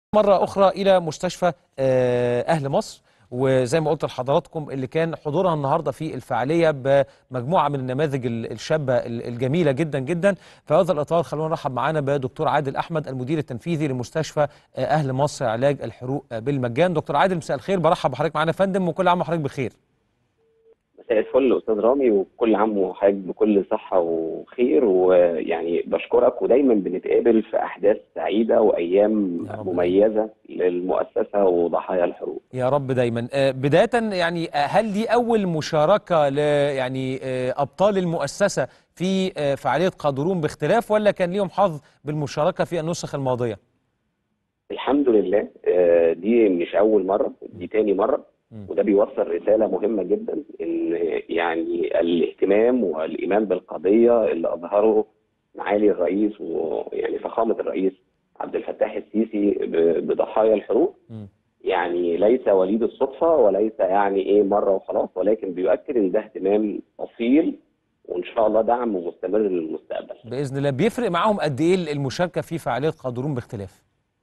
مرة أخرى إلى مستشفى آه، أهل مصر وزي ما قلت لحضراتكم اللي كان حضورها النهاردة في الفعالية بمجموعة من النماذج ال- الشابة ال- الجميلة جدا جدا في هذا الإطار خلونا نرحب معانا بدكتور عادل أحمد المدير التنفيذي لمستشفى آه، أهل مصر علاج الحروق آه، بالمجان دكتور عادل مساء الخير برحب بحضرتك معانا يا فندم وكل عام وحضرتك بخير مساء الفل استاذ رامي وكل عام وحضرتك بكل صحه وخير ويعني بشكرك ودايما بنتقابل في احداث سعيده وايام يا رب. مميزه للمؤسسه وضحايا الحروب. يا رب دايما آه، بداية يعني آه، هل دي أول مشاركة ل يعني آه، أبطال المؤسسة في آه، فعالية قادرون باختلاف ولا كان ليهم حظ بالمشاركة في النسخ الماضية؟ الحمد لله آه، دي مش اول مره دي تاني مره مم. وده بيوصل رساله مهمه جدا ان يعني الاهتمام والايمان بالقضيه اللي اظهره معالي الرئيس ويعني فخامه الرئيس عبد الفتاح السيسي ب- بضحايا الحروب مم. يعني يعني ليس وليد الصدفة وليس يعني ايه مرة وخلاص ولكن بيؤكد ان ده اهتمام اصيل وان شاء الله دعم مستمر للمستقبل. بإذن الله بيفرق معاهم قد إيه المشاركة في فعالية قادرون باختلاف؟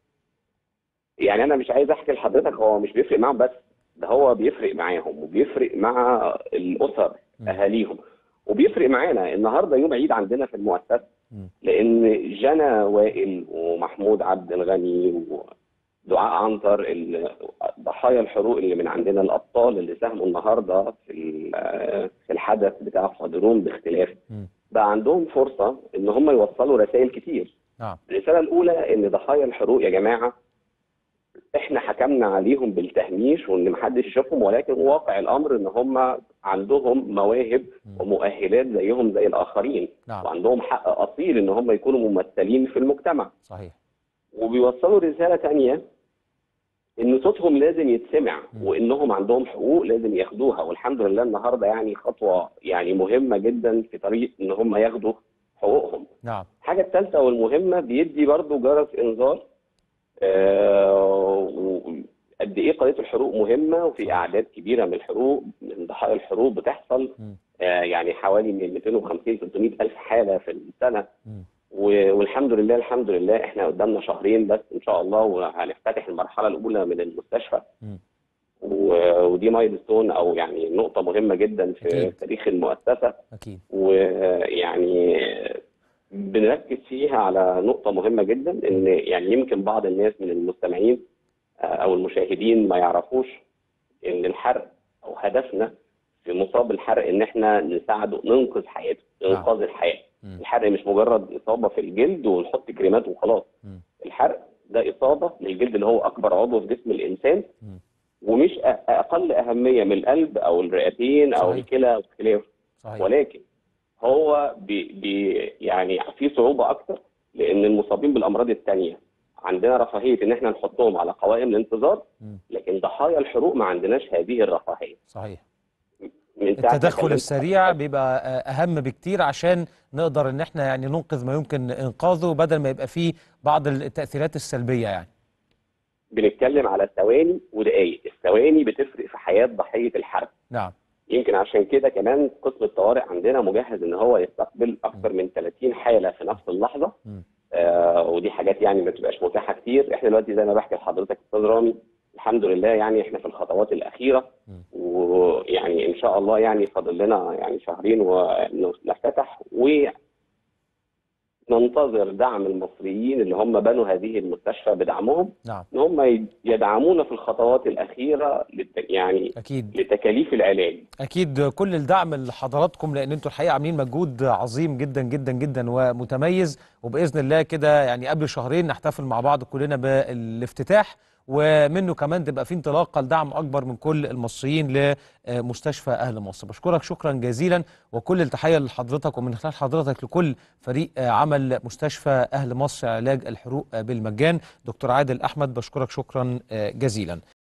يعني انا مش عايز احكي لحضرتك هو مش بيفرق معاهم بس ده هو بيفرق معاهم وبيفرق مع الاسر مم. اهاليهم وبيفرق معانا النهارده يوم عيد عندنا في المؤسسة مم. لان جنى وائل ومحمود عبد الغني ودعاء عنتر ال- ضحايا الحروق اللي من عندنا الابطال اللي ساهموا النهارده في ال- في الحدث بتاع قادرون باختلاف مم. بقى عندهم فرصه ان هم يوصلوا رسائل كتير نعم الرساله الاولى ان ضحايا الحروق يا جماعه احنا حكمنا عليهم بالتهميش وان محدش يشوفهم ولكن واقع الامر ان هم عندهم مواهب مم. ومؤهلات زيهم زي الاخرين نعم وعندهم حق اصيل ان هم يكونوا ممثلين في المجتمع صحيح وبيوصلوا رساله تانية ان صوتهم لازم يتسمع مم. وانهم عندهم حقوق لازم ياخدوها والحمد لله النهارده يعني خطوه يعني مهمه جدا في طريق ان هم ياخدوا حقوقهم نعم الحاجة الثالثة والمهمة بيدي برضو جرس إنذار آه، و- قد إيه قضية الحروق مهمة وفي أعداد كبيرة من الحروق من ضحايا الحروق بتحصل مم. آه، يعني حوالي من 250 300 ألف حالة في السنة مم. و- والحمد لله الحمد لله إحنا قدامنا شهرين بس إن شاء الله وهنفتتح المرحلة الأولى من المستشفى مم. و- ودي مايلستون أو يعني نقطة مهمة جدا في أكيد. تاريخ المؤسسة أكيد ويعني بنركز فيها على نقطة مهمة جدا إن يعني يمكن بعض الناس من المستمعين آه، أو المشاهدين ما يعرفوش إن الحرق أو هدفنا في مصاب الحرق إن إحنا نساعده ننقذ حياته إنقاذ الحياة مم. الحرق مش مجرد إصابة في الجلد ونحط كريمات وخلاص مم. الحرق ده إصابة للجلد اللي هو أكبر عضو في جسم الإنسان مم. ومش أ- أقل أهمية من القلب أو الرئتين أو صحيح. الكلى وخلافه صحيح ولكن هو بي بي يعني في صعوبة أكتر لأن المصابين بالأمراض التانية عندنا رفاهية إن إحنا نحطهم على قوائم الانتظار مم. لكن ضحايا الحروق ما عندناش هذه الرفاهية صحيح من ساعة ما التدخل كلمت السريع حضرتك بيبقى آه، أهم بكتير عشان نقدر إن إحنا يعني ننقذ ما يمكن إنقاذه بدل ما يبقى فيه بعض التأثيرات السلبية يعني بنتكلم على ثواني ودقايق الثواني بتفرق في حياة ضحية الحرق نعم يمكن عشان كده كمان قسم الطوارئ عندنا مجهز ان هو يستقبل اكثر من 30 حاله في نفس اللحظه مم. آه ودي حاجات يعني ما بتبقاش متاحه كتير احنا دلوقتي زي ما بحكي لحضرتك استاذ رامي الحمد لله يعني احنا في الخطوات الاخيره مم. ويعني ان شاء الله يعني فاضل لنا يعني شهرين ونفتتح وننتظر دعم المصريين اللي هم بنوا هذه المستشفى بدعمهم نعم ان هم يدعمونا في الخطوات الاخيره للت... يعني أكيد لتكاليف العلاج اكيد كل الدعم لحضراتكم لان انتوا الحقيقه عاملين مجهود عظيم جدا جدا جدا ومتميز وباذن الله كده يعني قبل شهرين نحتفل مع بعض كلنا بالافتتاح ومنه كمان تبقى في انطلاقه لدعم اكبر من كل المصريين لمستشفى اهل مصر بشكرك شكرا جزيلا وكل التحيه لحضرتك ومن خلال حضرتك لكل فريق عمل مستشفى اهل مصر علاج الحروق بالمجان دكتور عادل احمد بشكرك شكرا جزيلا